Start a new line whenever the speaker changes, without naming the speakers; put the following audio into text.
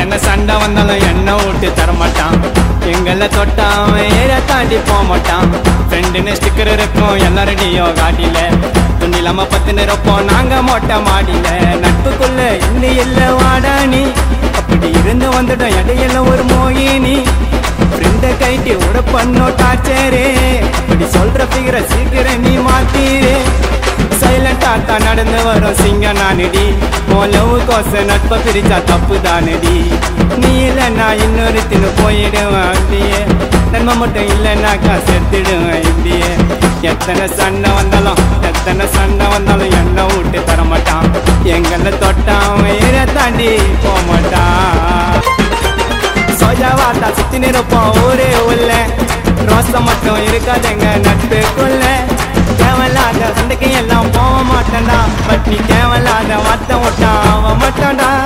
எத்தனை சண்டை வந்தாலும் எண்ணெய் ஊட்டி தரமாட்டான் எங்களை தொட்டா அவன் ஏற தாண்டி போக மாட்டான் ஃப்ரெண்டுன்னு ஸ்டிக்கர் இருக்கும் எல்லாரடியும் காட்டில துணி இல்லாம பத்து நிறப்போம் நாங்க மொட்டை மாடியில நட்புக்குள்ள இன்னும் இல்ல வாடா நீ அப்படி இருந்து வந்துட்டோம் இடையில ஒரு மோகினி ஃப்ரெண்ட கைட்டி விட பண்ணோம் டார்ச்சரே அப்படி சொல்ற பிகிற சீக்கிரம் நீ மாத்தீரே சைலண்டா தான் நடந்து வரும் சிங்க நானடி லவ் கோச நட்ப பிரிச்சா தப்பு தானடி நீ இல்லைன்னா இன்னொரு தின்னு போயிடுவேன் அப்படியே நன்மை மட்டும் இல்லைன்னாக்கா செத்துடுவேன் இப்படியே எத்தனை சண்டை வந்தாலும் எத்தனை சண்டை வந்தாலும் என்ன விட்டு தர மாட்டான் எங்களை தொட்டான் அவன் ஏற தாண்டி போக மாட்டான் சோஜா வாட்டா சுத்தி நிற்போம் ஊரே உள்ள ரோசம் மட்டும் இருக்காதுங்க நட்புக்குள்ள தேவையில்லாத சண்டைக்கு எல்லாம் போக மாட்டேன்டா பட் நீ தேவையில்லாத வார்த்தை விட்டான் அவன் மட்டும்டா